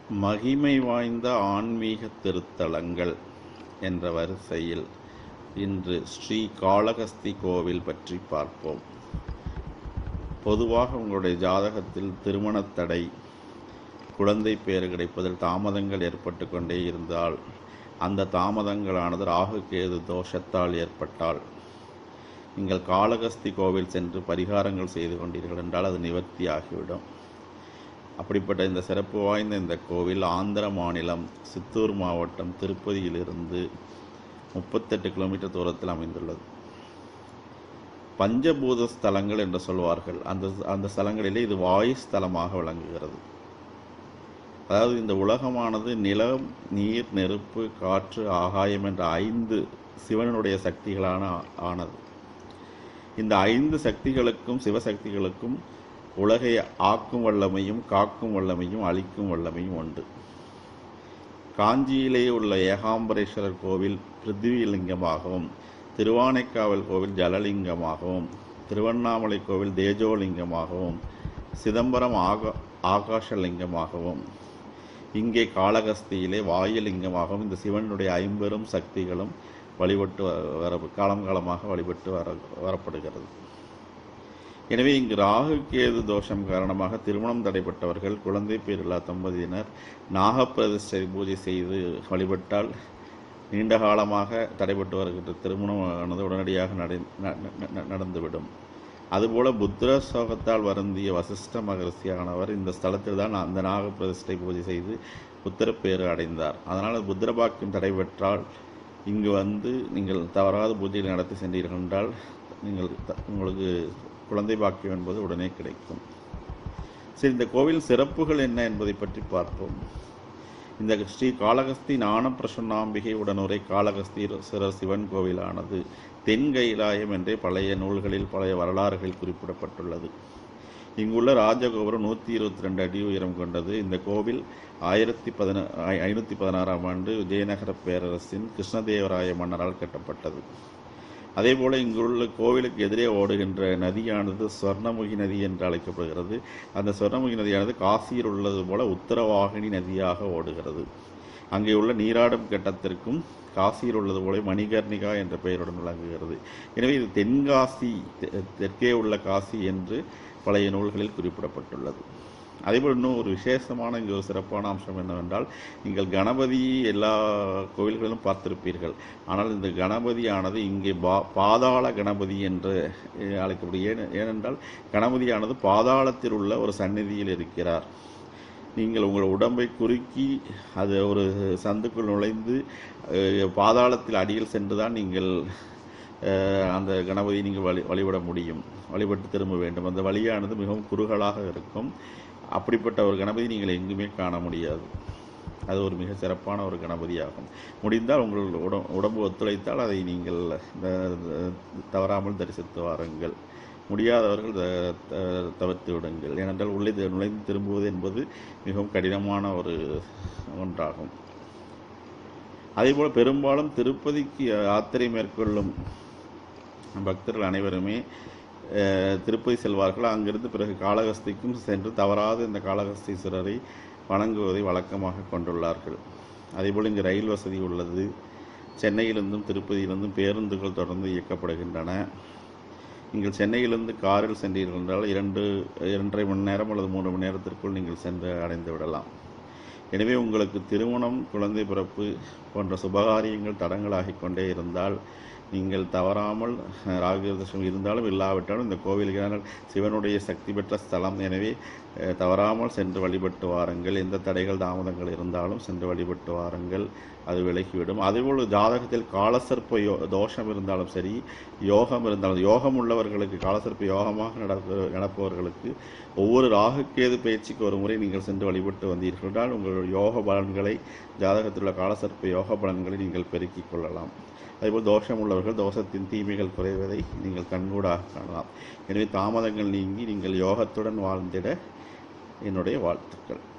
மகிமை வாய்ந்த ஆன்மீக திருத்தலங்கள் என்ற வரிசையில் இன்று ஸ்ரீ காளகஸ்தி கோவில் பற்றி பார்ப்போம் பொதுவாக உங்களுடைய ஜாதகத்தில் திருமணத் தடை குழந்தை பேறு கிடைப்பதில் தாமதங்கள் ஏற்பட்டு கொண்டே இருந்தால் அந்த தாமதங்களானது ராகு கேது தோஷத்தால் ஏற்பட்டால் நீங்கள் காளகஸ்தி கோவில் சென்று பரிகாரங்கள் செய்து கொண்டீர்கள் என்றால் அது நிவர்த்தி ஆகிவிடும் அப்படிப்பட்ட இந்த சிறப்பு வாய்ந்த இந்த கோவில் ஆந்திர மாநிலம் சித்தூர் மாவட்டம் திருப்பதியிலிருந்து முப்பத்தெட்டு கிலோமீட்டர் தூரத்தில் அமைந்துள்ளது பஞ்சபூத ஸ்தலங்கள் என்று சொல்வார்கள் அந்த அந்த ஸ்தலங்களிலே இது வாயு ஸ்தலமாக விளங்குகிறது அதாவது இந்த உலகமானது நிலம் நீர் நெருப்பு காற்று ஆகாயம் என்ற ஐந்து சிவனுடைய சக்திகளான ஆனது இந்த ஐந்து சக்திகளுக்கும் சிவசக்திகளுக்கும் உலகை ஆக்கும் வல்லமையும் காக்கும் வல்லமையும் அழிக்கும் வல்லமையும் உண்டு காஞ்சியிலே உள்ள ஏகாம்பரேஸ்வரர் கோவில் பிருத்திவிலிங்கமாகவும் திருவானைக்காவல் கோவில் ஜலலிங்கமாகவும் திருவண்ணாமலை கோவில் தேஜோலிங்கமாகவும் சிதம்பரம் ஆகா ஆகாஷலிங்கமாகவும் இங்கே காளகஸ்தியிலே வாயுலிங்கமாகவும் இந்த சிவனுடைய ஐம்பெரும் சக்திகளும் வழிபட்டு வர காலம் காலமாக வழிபட்டு வர வரப்படுகிறது எனவே இங்கு ராகு கேது தோஷம் காரணமாக திருமணம் தடைப்பட்டவர்கள் குழந்தை பேரில்லா தம்பதியினர் நாகப்பிரதிஷ்டை பூஜை செய்து வழிபட்டால் நீண்ட காலமாக தடைப்பட்டு வருகின்ற திருமணமானது உடனடியாக நடை நடந்துவிடும் அதுபோல புத்திர சோகத்தால் வருந்திய வசிஷ்ட மகரிஷியானவர் இந்த ஸ்தலத்தில் தான் அந்த நாக பிரதிஷ்டை பூஜை செய்து புத்திர பேறு அடைந்தார் அதனால் புத்திர பாக்கியம் தடைபெற்றால் இங்கு வந்து நீங்கள் தவறாத பூஜைகள் நடத்தி சென்றீர்கள் என்றால் நீங்கள் உங்களுக்கு குழந்தை பாக்கியம் என்பது உடனே கிடைக்கும் சரி இந்த கோவில் சிறப்புகள் என்ன என்பதை பற்றி பார்ப்போம் இந்த ஸ்ரீ காளகஸ்தி ஞான பிரசன்னாம்பிகை உடனுரை காளகஸ்தீஸ்வரர் சிவன் கோவிலானது தென் கைலாயம் என்றே பழைய நூல்களில் பழைய வரலாறுகளில் குறிப்பிடப்பட்டுள்ளது இங்குள்ள ராஜகோபுரம் நூற்றி இருபத்தி ரெண்டு அடி உயரம் கொண்டது இந்த கோவில் ஆயிரத்தி பதின ஐநூற்றி பதினாறாம் ஆண்டு விஜயநகர பேரரசின் கிருஷ்ணதேவராய மன்னரால் கட்டப்பட்டது அதேபோல இங்குள்ள கோவிலுக்கு எதிரே ஓடுகின்ற நதியானது சொர்ணமுகி நதி என்று அழைக்கப்படுகிறது அந்த சொர்ணமுகி நதியானது காசியில் உள்ளது போல உத்தரவாகினி நதியாக ஓடுகிறது அங்கே உள்ள நீராடும் கட்டத்திற்கும் காசியில் உள்ளது போல மணிகர்ணிகா என்ற பெயருடன் விளங்குகிறது எனவே இது தென்காசி தெற்கே உள்ள காசி என்று பழைய நூல்களில் குறிப்பிடப்பட்டுள்ளது அதேபோல் இன்னும் ஒரு விசேஷமான இங்கே ஒரு சிறப்பான அம்சம் என்னவென்றால் நீங்கள் கணபதி எல்லா கோவில்களிலும் பார்த்திருப்பீர்கள் ஆனால் இந்த கணபதியானது இங்கே பா பாதாள கணபதி என்று அழைக்கப்படும் ஏன் ஏனென்றால் கணபதியானது பாதாளத்தில் உள்ள ஒரு சந்நிதியில் இருக்கிறார் நீங்கள் உங்கள் உடம்பை குறுக்கி அது ஒரு சந்துக்குள் நுழைந்து பாதாளத்தில் அடியில் சென்று தான் நீங்கள் அந்த கணபதி நீங்கள் வழி வழிபட முடியும் வழிபட்டு திரும்ப வேண்டும் அந்த வழியானது மிகவும் குறுகலாக இருக்கும் அப்படிப்பட்ட ஒரு கணபதி நீங்கள் எங்குமே காண முடியாது அது ஒரு மிக சிறப்பான ஒரு கணபதி ஆகும் முடிந்தால் உங்கள் உடம் உடம்பு ஒத்துழைத்தால் அதை நீங்கள் தவறாமல் தரிசித்து வாருங்கள் முடியாதவர்கள் தவிர்த்து விடுங்கள் ஏனென்றால் உள்ளே நுழைந்து திரும்புவது என்பது மிகவும் கடினமான ஒரு ஒன்றாகும் அதேபோல் பெரும்பாலும் திருப்பதிக்கு யாத்திரை மேற்கொள்ளும் பக்தர்கள் அனைவருமே திருப்பதி செல்வார்கள் அங்கிருந்து பிறகு காளகஸ்திக்கும் சென்று தவறாத இந்த காளகஸ்தீஸ்வரரை வணங்குவதை வழக்கமாக கொண்டுள்ளார்கள் அதேபோல் இங்கு ரயில் வசதி உள்ளது சென்னையிலிருந்தும் திருப்பதியிலிருந்தும் பேருந்துகள் தொடர்ந்து இயக்கப்படுகின்றன நீங்கள் சென்னையிலிருந்து காரில் சென்றீர்கள் என்றால் இரண்டு இரண்டரை மணி நேரம் அல்லது மூன்று மணி நேரத்திற்குள் நீங்கள் சென்று அடைந்து விடலாம் எனவே உங்களுக்கு திருமணம் குழந்தை பிறப்பு போன்ற சுபகாரியங்கள் தடங்களாகிக் கொண்டே இருந்தால் நீங்கள் தவறாமல் ராகதர்ஷனம் இருந்தாலும் இல்லாவிட்டாலும் இந்த கோவிலுக்கு சிவனுடைய சக்தி பெற்ற ஸ்தலம் எனவே தவறாமல் சென்று வழிபட்டு வாருங்கள் எந்த தடைகள் தாமதங்கள் இருந்தாலும் சென்று வழிபட்டு வாருங்கள் அது விலகிவிடும் அதேபோல் ஜாதகத்தில் காலசர்ப்ப யோ தோஷம் இருந்தாலும் சரி யோகம் இருந்தாலும் யோகம் உள்ளவர்களுக்கு காலசர்ப்ப யோகமாக நடப்ப நடப்பவர்களுக்கு ஒவ்வொரு ராகுக்கேது பயிற்சிக்கு ஒரு முறை நீங்கள் சென்று வழிபட்டு வந்தீர்கள் என்றால் உங்கள் யோக பலன்களை ஜாதகத்தில் உள்ள காலசர்ப்ப யோக பலன்களை நீங்கள் பெருக்கிக் கொள்ளலாம் அதேபோல் தோஷம் உள்ளவர்கள் தோஷத்தின் தீமைகள் குறைவதை நீங்கள் கண்கூடாக காணலாம் எனவே தாமதங்கள் நீங்கி நீங்கள் யோகத்துடன் வாழ்ந்திட என்னுடைய வாழ்த்துக்கள்